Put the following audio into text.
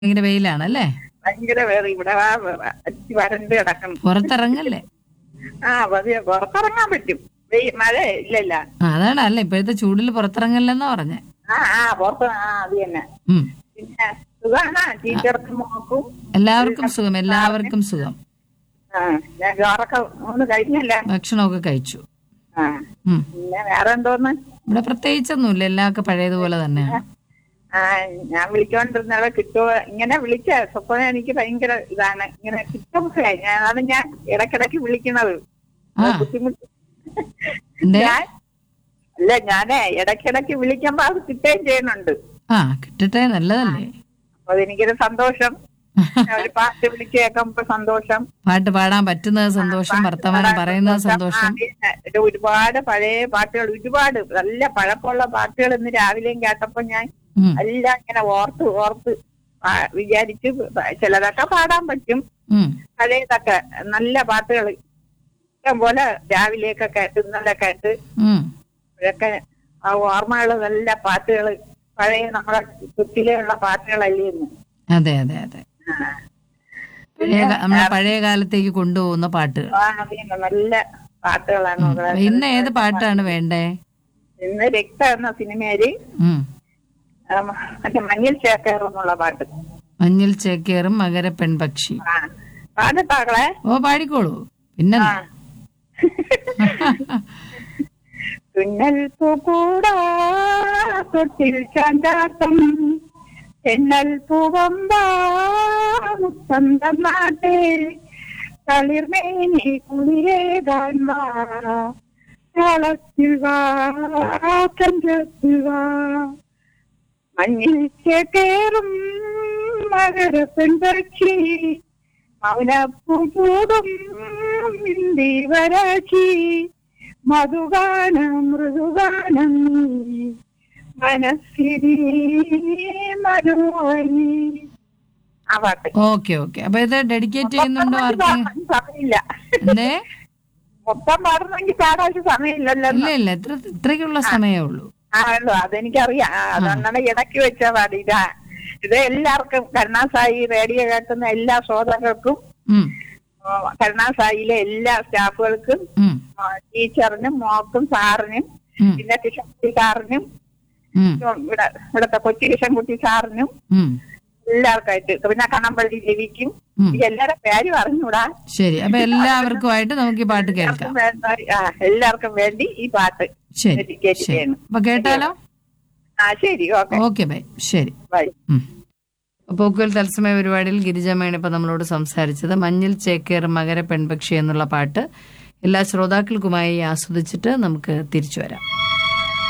ഭയങ്കര വെയിലാണല്ലേ ഭയങ്കര വേറെ ഇവിടെ ആ അച്ചി വരണ്ട് കിടക്കണം പുറത്തിറങ്ങല്ലേ ആ മതി പുറത്തിറങ്ങാൻ പറ്റും വെയി- മഴ ഇല്ലല്ല ആ, അതാണ് അല്ല ഇപ്പോഴത്തെ ചൂടിൽ പുറത്തിറങ്ങല്ലെന്നാ പറഞ്ഞേ ആ ആ പുറത്ത് ആ അത് തന്നെ ഉം. പിന്നെ സുഖാണ് ടീച്ചർക്കും മോക്കും എല്ലാവർക്കും സുഖം എല്ലാവർക്കും സുഖം ആ ഞാൻ ചോറൊക്കെ ഒന്ന് കഴിഞ്ഞല്ല ഭക്ഷണമൊക്കെ കഴിച്ചു ആ ഉം. പിന്നെ വേറെ എന്തോന്ന് ഇവിടെ പ്രത്യേകിച്ചൊന്നുമില്ല എല്ലാവർക്കും പഴയതുപോലെ തന്നെയാണ് ആ ഞാൻ വിളിച്ചോണ്ടിരുന്നവ കിട്ടുമോ ഇങ്ങനെ വിളിച്ച സ്വപ്നം എനിക്ക് ഭയങ്കര ഇതാണ് ഇങ്ങനെ കിട്ടുമ്പോ ഞാൻ അത് ഞാൻ ഇടക്കിടക്ക് വിളിക്കണത് ആ ബുദ്ധിമുട്ട് എന്തേ ഞാൻ അല്ല ഞാനേ ഇടക്കിടക്ക് വിളിക്കുമ്പോ അത് കിട്ടുകയും ചെയ്യുന്നുണ്ട് ആ കിട്ടട്ടെ നല്ലതല്ലേ അപ്പൊ അതെനിക്കൊരു സന്തോഷം ഒരു പാട്ട് വിളിച്ച് കേൾക്കുമ്പോ സന്തോഷം പാട്ട് പാടാൻ പറ്റുന്നത് സന്തോഷം വർത്തമാനം പറയുന്നത് സന്തോഷം ആ, പിന്നെ ഒരു ഒരുപാട് പഴയ പാട്ടുകൾ ഒരുപാട് നല്ല പഴക്കമുള്ള പാട്ടുകൾ ഇന്ന് രാവിലെയും കേട്ടപ്പോ ഞാൻ ഉം, എല്ലാം ഇങ്ങനെ ഓർത്ത് ഓർത്ത് പാ- വിചാരിച്ച് ചിലതൊക്കെ പാടാൻ പറ്റും ഉം. പഴയതൊക്കെ നല്ല പാട്ടുകൾ ഇഷ്ടം പോലെ രാവിലെയൊക്കെ കേട്ട് ഇന്നലെ കേട്ട് ഉം. ഇതൊക്കെ ആ ഓർമ്മകൾ നല്ല പാട്ടുകൾ പഴയ നമ്മളെ കുത്തിലുള്ള പാട്ടുകളല്ലേ ഇന്ന് അതെ അതെ അതെ പഴയ കാ- നമ്മളെ പഴയ കാലത്തേക്ക് കൊണ്ടുപോകുന്ന പാട്ടുകൾ ആ അതന്നെ നല്ല പാട്ടുകളാണ് ഉം. ഉള്ളത്. ഇന്ന് ഏത് പാട്ടാണ് വേണ്ടേ ഇന്ന് രക്ത എന്ന സിനിമയില് ഉം. ആ, മറ്റേ മഞ്ഞൾ ചേക്കേറും എന്നുള്ള പാട്ട് മഞ്ഞിൽ ചേക്കേറും മകര പെൺപക്ഷി ആ പാടത്താക്കളെ ഓ പാടിക്കോളൂ പിന്നെ ആ തുന്നൽ പൂക്കൂടാ തൊട്ടിൽ ചാഞ്ചാട്ടം തെന്നൽ പൂവമ്പാ മുത്തന്തം നാട്ടേ തളിർമേനി കുളിരേകാൻ വാ കളത്തിൽ വാ ചന്ദ്രത്തിൽ വാ മഞ്ഞിൽ ചേക്കേറും മകര പെൺപക്ഷി മൗനപ്പൂടും ദീവരാശി മധുഗാന മൃദുഗാനം മനസ്സിരി മനോഹരി ആ പാട്ട് ഓക്കെ ഓക്കെ അപ്പൊ ഇത് ഡെഡിക്കേറ്റ് ചെയ്യുന്നുണ്ടോ ആർക്കും സമയമില്ല എന്തേ മൊത്തം പാടുന്നെങ്കിൽ പാടാൻ സമയമില്ലല്ലോ ഇല്ല ഇല്ല ഇത്ര ഇത്രയ്ക്കുള്ള സമയമേ ഉള്ളൂ ആ ഉള്ളു അതെനിക്കറിയാം ആ, അതുകൊണ്ടാണ് ഇടയ്ക്ക് വെച്ച പാടി ഇതാ ഇത് എല്ലാവർക്കും കരുണാസായി റേഡിയോ കേൾക്കുന്ന എല്ലാ ശ്രോതാക്കൾക്കും ഉം, ആ, കരുണാസായിലെ എല്ലാ സ്റ്റാഫുകൾക്കും ഉം, ആ, ടീച്ചറിനും മോക്കും സാറിനും ഉം, പിന്നെ കിഷൻകുട്ടി സാറിനും ഉം, ഉം, ഇവിടെ ഇവിടത്തെ കൊച്ചി കിഷൻകുട്ടി സാറിനും ഉം. എല്ലാവർക്കായിട്ട് പിന്നെ കണ്ണമ്പള്ളി രവിക്കും ഉം. ഈ എല്ലാവരുടെ പേരും അറിഞ്ഞൂടാ ശരി അപ്പൊ എല്ലാവർക്കുമായിട്ട് നമുക്ക് ഈ പാട്ട് കേൾക്കാം എല്ലാവർക്കും വേണ്ട- ആ, എല്ലാവർക്കും വേണ്ടി ഈ പാട്ട് ശരി ഡെഡിക്കേറ്റ് ശരി ചെയ്യണം അപ്പൊ കേട്ടാലോ ആ ശരി ഓക്കെ ഓക്കെ ബൈ ശരി ബൈ ഉം. പോക്കുവൽ തത്സമയ പരിപാടിയിൽ ഗിരിജമ്മയാണ് ഇപ്പൊ നമ്മളോട് സംസാരിച്ചത് മഞ്ഞിൽ ചേക്കേർ മകര പെൺപക്ഷി എന്നുള്ള പാട്ട് എല്ലാ ശ്രോതാക്കൾക്കുമായി ആസ്വദിച്ചിട്ട് നമുക്ക് തിരിച്ചു വരാം